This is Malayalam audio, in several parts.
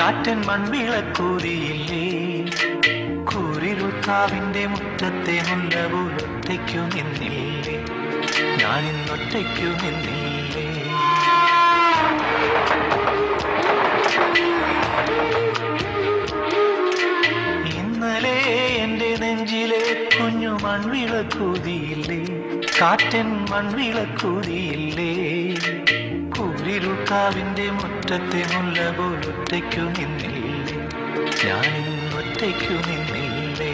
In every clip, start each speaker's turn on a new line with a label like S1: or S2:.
S1: ചാറ്റൻ മൺവിളക്കൂതിയില്ലേ കൂരിരുൾക്കാവിന്റെ മുറ്റത്തെ മുല്ല പോലൊറ്റയ്ക്കു നിന്നില്ലേ ഞാനിന്നൊറ്റയ്ക്കു നിന്നില്ലേ ഇന്നലെ എന്റെ നെഞ്ചിലെ കുഞ്ഞു മൺവിളക്കൂതിയില്ലേ കാറ്റൻ മൺവിളക്കൂതിയില്ലേ കൂരിരുൾക്കാവിന്റെ മുറ്റത്തെ മുല്ല പോലൊറ്റയ്ക്കു നിന്നില്ലേ ഞാനിന്നൊറ്റയ്ക്കു നിന്നില്ലേ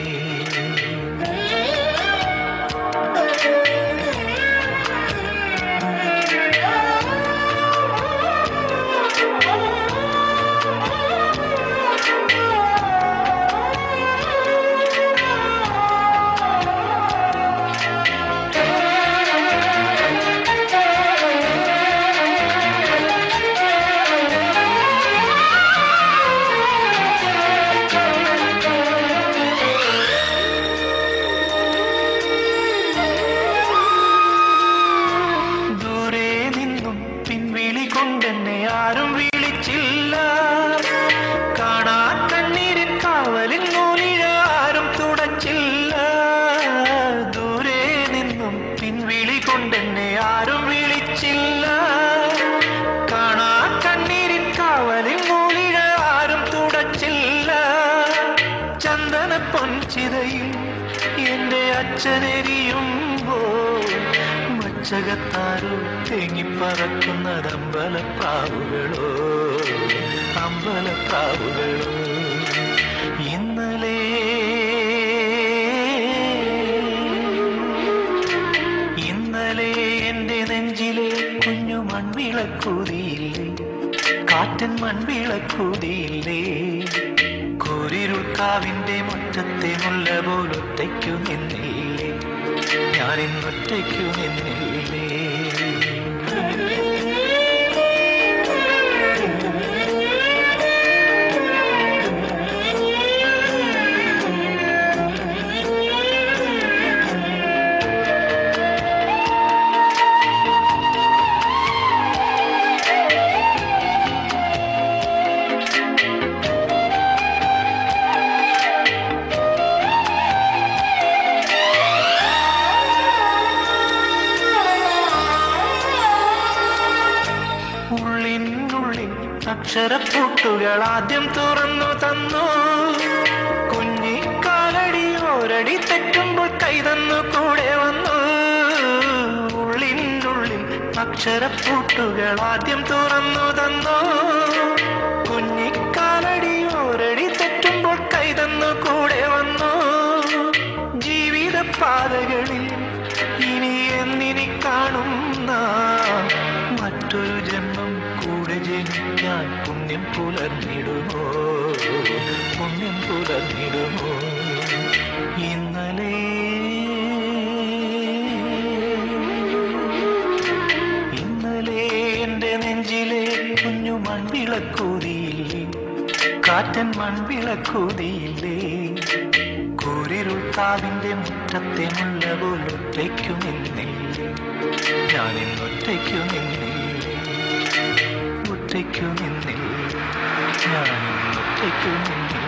S1: ദൂരെ നിന്നും പിൻവിളി കൊണ്ടെന്നെ ആരും വിളിച്ചില്ല കാണാ കണ്ണീരിൻ കാവലിൻ നൂലിഴ ആരും തുടച്ചില്ല ദൂരെ നിന്നും പിൻവിളി കൊണ്ടെന്നെ ആരും വിളിച്ചില്ല കാണാ കണ്ണീരിൻ കാവലിൻ നൂലിഴ ആരും തുടച്ചില്ല ചന്ദന പൊൻചിതയിൽ എന്റെ അച്ഛനെരിയുമ്പോൾ മച്ചകത്താരോ തേങ്ങിപ്പറക്കുന്നത് അമ്പലപ്രാവുകളോ അമ്പലപ്രാവുകളോ ഇന്നലെ ഇന്നലെ എന്റെ നെഞ്ചിലെ കുഞ്ഞു മൺവിളക്കൂതിയില്ലേ കാറ്റൻ മൺവിളക്കൂതിയില്ലേ കൂരിരുൾക്കാവിന്റെ മുറ്റത്തെ മുല്ല പോലൊറ്റയ്ക്കു നിന്നില്ലേ ഞാനിന്നൊറ്റയ്ക്കു നിന്നില്ലേ ഉള്ളിനുള്ളിൽ അക്ഷരപ്പൂട്ടുകൾ ആദ്യം തുറന്നു തന്നു കുഞ്ഞിക്കാലടി ഓരടി തെറ്റുമ്പോൾ കൈതന്നു കൂടെ വന്നു ഉള്ളിനുള്ളിൽ അക്ഷരപ്പൂട്ടുകൾ ആദ്യം തുറന്നു തന്നു കുഞ്ഞിക്കാലടി ഓരടി തെറ്റുമ്പോൾ കൈതന്നു കൂടെ വന്നു ജീവിത പാതകളിൽ ഇനി എന്നിനി കാണുന്ന മറ്റൊരു ജന്മം കൂടെ ജനിക്കാൻ പുണ്യം പുലർന്നിടുമോ പുണ്യം പുലർന്നിടുമോ ഇന്നലെ ഇന്നലെ എന്റെ നെഞ്ചിലെ കുഞ്ഞു മൺവിളക്കൂതിയില്ലേ കാറ്റൻ മൺവിളക്കൂതിയില്ലേ കൂരിരുൾക്കാവിന്റെ മുറ്റത്തെ മുല്ല പോലൊറ്റയ്ക്കു നിന്നില്ലേ ഞാനിന്നൊറ്റയ്ക്കു നിന്നില്ലേ ഒറ്റയ്ക്കു നിന്നില്ലേ ഞാനിന്നൊറ്റയ്ക്കു നിന്നില്ലേ